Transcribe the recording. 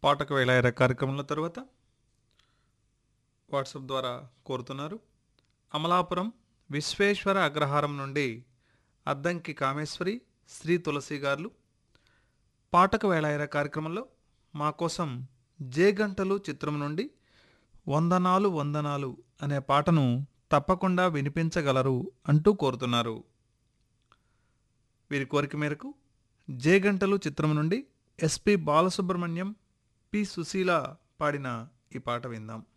పాటకు వేళాయర కార్యక్రమంలో తర్వాత వాట్సాప్ ద్వారా కోరుతున్నారు అమలాపురం విశ్వేశ్వర అగ్రహారం నుండి అద్దంకి కామేశ్వరి శ్రీ తులసి గారు పాటకు వేళాయర కార్యక్రమంలో మా కోసం జే గంటలు చిత్రం నుండి వందనాలు వందనాలు అనే పాటను తప్పకుండా వినిపించగలరు అంటూ కోరుతున్నారు వీరి కోరిక మేరకు జే గంటలు చిత్రం నుండి ఎస్పి బాలసుబ్రహ్మణ్యం పి సుశీల పాడిన ఈ పాట విందాం